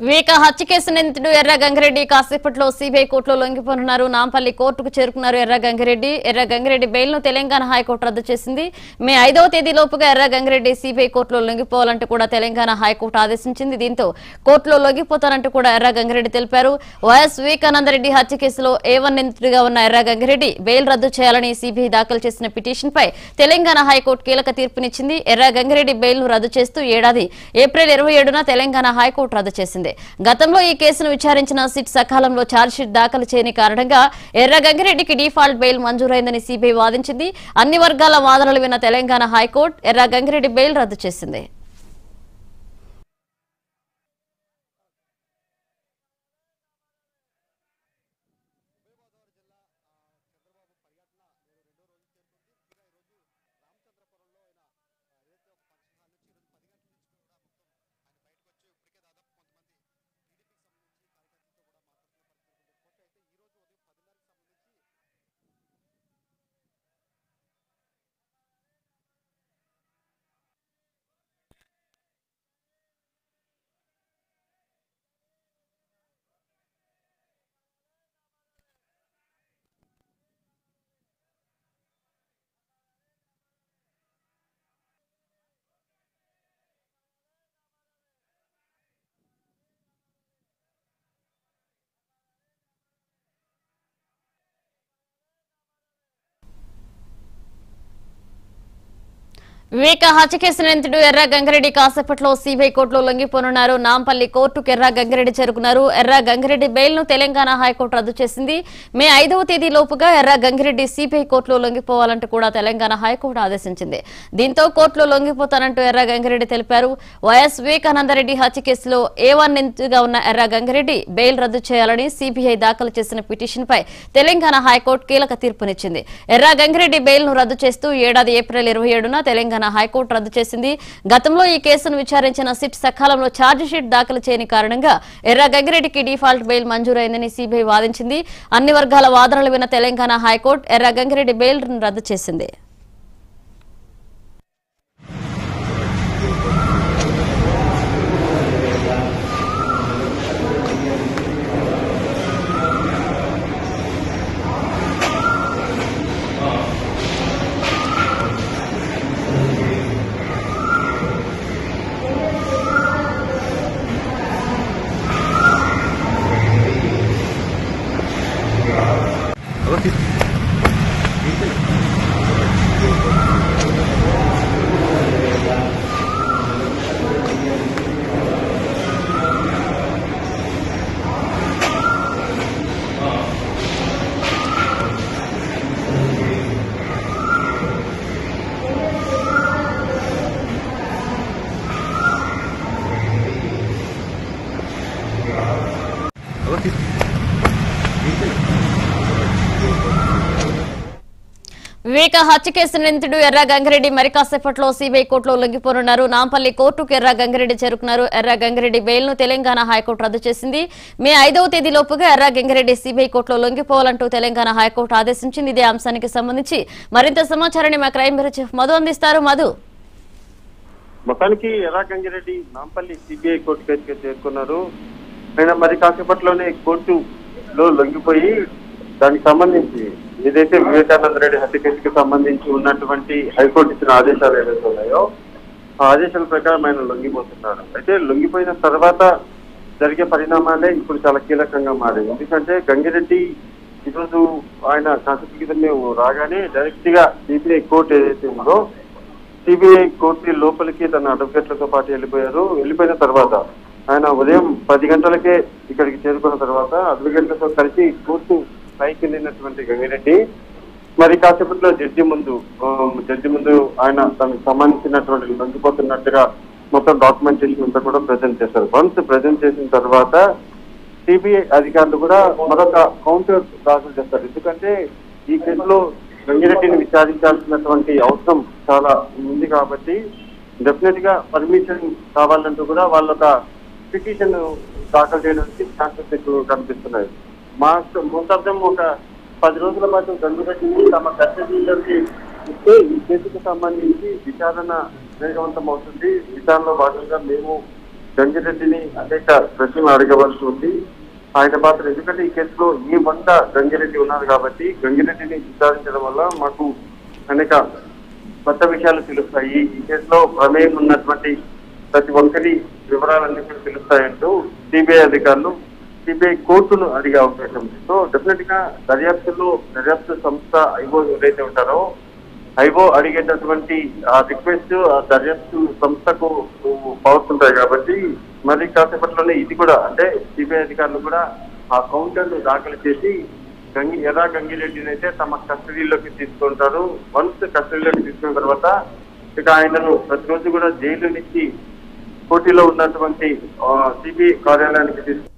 వివేక హత్య కేసు నిందితుడు ఎర్ర గంగిరెడ్డి కాసేపట్లో సిబిఐ కోర్టులో లొంగిపోనున్నారు నాంపల్లి కోర్టుకు చేరుకున్నారు ఎర్ర గంగిరెడ్డి ఎర్ర గంగిరెడ్డి బెయిల్ ను తెలంగాణ హైకోర్టు రద్దు చేసింది మే ఐదవ తేదీ లోపుగా ఎర్ర గంగిరెడ్డి సిబిఐ కోర్టులో లొంగిపోవాలంటూ కూడా తెలంగాణ హైకోర్టు ఆదేశించింది దీంతో కోర్టులో లొంగిపోతారంటూ కూడా ఎర్ర గంగిరెడ్డి తెలిపారు వైఎస్ వివేకానందరెడ్డి హత్య కేసులో ఏవన్ నిందితుడిగా ఉన్న ఎర్ర గంగిరెడ్డి బెయిల్ రద్దు చేయాలని సిబిఐ దాఖలు చేసిన పిటిషన్ పై తెలంగాణ హైకోర్టు కీలక తీర్పునిచ్చింది ఎర్ర గంగిరెడ్డి బెయిల్ ను రద్దు చేస్తూ ఏడాది ఏప్రిల్ ఇరవై ఏడున తెలంగాణ హైకోర్టు రద్దు చేసింది గతంలో ఈ కేసును విచారించిన సిట్ సకాలంలో ఛార్జ్షీట్ దాఖలు చేయని కారణంగా ఎర్ర గంగిరెడ్డికి డిఫాల్ట్ బెయిల్ మంజూరైందని సిబిఐ వాదించింది అన్ని వర్గాల వాదనలు విన్న తెలంగాణ హైకోర్టు ఎర్ర గంగిరెడ్డి బెయిల్ రద్దు చేసింది వివేక హత్య కేసు నిందితుడు ఎర్ర గంగిరెడ్డి కాసేపట్లో సిబిఐ కోర్టులో లొంగిపోనున్నారు నాంపల్లి కోర్టుకు ఎర్ర గంగిరెడ్డి చేరుకున్నారు ఎర్ర గంగిరెడ్డి బెయిల్ ను తెలంగాణ హైకోర్టు రద్దు చేసింది మే ఐదవ తేదీ లోపుగా ఎర్ర గంగిరెడ్డి సిబిఐ కోర్టులో లొంగిపోవాలంటూ కూడా తెలంగాణ హైకోర్టు ఆదేశించింది దీంతో కోర్టులో లొంగిపోతానంటూ ఎర్ర గంగిరెడ్డి తెలిపారు వైఎస్ వివేకానందరెడ్డి హత్య కేసులో ఏ వన్ నిందితుడిగా ఉన్న ఎర్ర గంగిరెడ్డి బెయిల్ రద్దు చేయాలని సిబిఐ దాఖలు చేసిన పిటిషన్ పై తెలంగాణ హైకోర్టు కీలక తీర్పునిచ్చింది ఎర్ర గంగిరెడ్డి బెయిల్ ను రద్దు చేస్తూ ఏడాది ఏప్రిల్ ఇరవై ఏడున తెలంగాణ హైకోర్టు రద్దు చేసింది గతంలో ఈ కేసును విచారించిన సిట్ సకాలంలో ఛార్జిషీట్ దాఖలు చేయని కారణంగా ఎర్ర గంగిరెడ్డికి డిఫాల్ట్ బెయిల్ మంజూరైందని సిబిఐ వాదించింది అన్ని వర్గాల వాదనలు విన్న తెలంగాణ హైకోర్టు ఎర్ర గంగిరెడ్డి బెయిల్ రద్దు చేసింది వివేక హత్య కేసు నిందితుడు ఎర్ర గంగిరెడ్డి మరి కాసేపట్లో సిబిఐ కోర్టులో లొంగిపోనున్నారు నాంపల్లి కోర్టుకు ఎర్ర గంగిరెడ్డి చేరుకున్నారు ఎర్ర గంగిరెడ్డి బెయిల్ ను తెలంగాణ హైకోర్టు రద్దు చేసింది మే ఐదవ తేదీ లోపుగా ఎర్ర గంగిరెడ్డి సిబిఐ కోర్టులో లొంగిపోవాలంటూ తెలంగాణ హైకోర్టు ఆదేశించింది ఇదే అంశానికి సంబంధించి మరింత సమాచారాన్ని మా క్రైమ్ బ్యూరో చీఫ్ మధు అందిస్తారు మధు మొత్తానికి ఎర్రా గంగిరెడ్డి నాంపల్లి సిబిఐ కోర్టు కేసుకి చేరుకున్నారు ఆయన మరి కాసేపట్లోనే కోర్టులో లొంగిపోయి దానికి సంబంధించి ఏదైతే వివేకానంద రెడ్డి హత్య కేసుకి సంబంధించి ఉన్నటువంటి హైకోర్టు ఇచ్చిన ఆదేశాలు ఏవైతే ఉన్నాయో ఆ ఆదేశాల ప్రకారం ఆయన లొంగిపోతున్నారు అయితే లొంగిపోయిన తర్వాత జరిగే పరిణామాలే ఇప్పుడు చాలా కీలకంగా మారాయి ఎందుకంటే గంగిరెడ్డి ఈరోజు ఆయన కాసేపు క్రితమే రాగానే డైరెక్ట్ గా సిబిఐ కోర్టు ఏదైతే ఉందో సిబిఐ కోర్టు లోపలికి తన అడ్వకేట్లతో పాటు వెళ్ళిపోయారు వెళ్ళిపోయిన తర్వాత ఆయన ఉదయం పది గంటలకే ఇక్కడికి చేరుకున్న తర్వాత అడ్వకేట్లతో కలిసి కోర్టు పైకి వెళ్ళినటువంటి గంగిరెడ్డి మరి కాసేపట్లో జడ్జి ముందు ఆ, జడ్జి ముందు ఆయన తనకు సంబంధించినటువంటి లొంగిపోతున్నట్టుగా మొత్తం డాక్యుమెంటేషన్ అంతా కూడా ప్రజెంట్ చేశారు వన్స్ ప్రజెంట్ చేసిన తర్వాత సిబిఐ అధికారులు కూడా మరొక కౌంటర్ దాఖలు చేస్తారు ఎందుకంటే ఈ కేసులో గంగిరెడ్డిని విచారించాల్సినటువంటి అవసరం చాలా ఉంది కాబట్టి డెఫినెట్ గా పర్మిషన్ కావాలంటూ కూడా వాళ్ళ ఒక పిటిషన్ దాఖలు చేయడానికి ఛాన్సెస్ ఎక్కువ కనిపిస్తున్నాయి మా మొత్తం ఒక పది రోజుల పాటు గంగిరెడ్డిని తమ కస్టడీలోకి ఇస్తే ఈ కేసుకు సంబంధించి విచారణ వేగవంతం అవుతుంది విచారణలో భాగంగా మేము గంగిరెడ్డిని అనేక ప్రశ్నలు అడగవలసి ఉంది ఆయన మాత్రం ఎందుకంటే ఈ కేసులో ఈ వంద గంగిరెడ్డి ఉన్నారు కాబట్టి గంగిరెడ్డిని విచారించడం వల్ల మాకు అనేక కొత్త విషయాలు తెలుస్తాయి ఈ కేసులో ప్రమేయం ఉన్నటువంటి ప్రతి ఒక్కరి వివరాలన్నీ కూడా తెలుస్తాయంటూ సిబిఐ అధికారులు సిబిఐ కోర్టును అడిగే అవకాశం ఉంది సో డెఫినెట్ గా దర్యాప్తులో దర్యాప్తు సంస్థ ఐఓ ఎవరైతే ఉంటారో ఐఓ అడిగేటటువంటి ఆ రిక్వెస్ట్ ఆ దర్యాప్తు సంస్థకు పవర్స్ ఉంటాయి కాబట్టి మరి కాసేపట్లోనే ఇది కూడా అంటే సిబిఐ అధికారులు కూడా ఆ కౌంటర్ దాఖలు చేసి గంగి ఎర్ర గంగిరెడ్డిని అయితే తమ కస్టడీలోకి తీసుకుంటారు వన్స్ కస్టడీలోకి తీసుకున్న తర్వాత ఇక ఆయనను ప్రతిరోజు కూడా జైలు నుంచి పోటీలో ఉన్నటువంటి సిబిఐ కార్యాలయానికి తీసుకు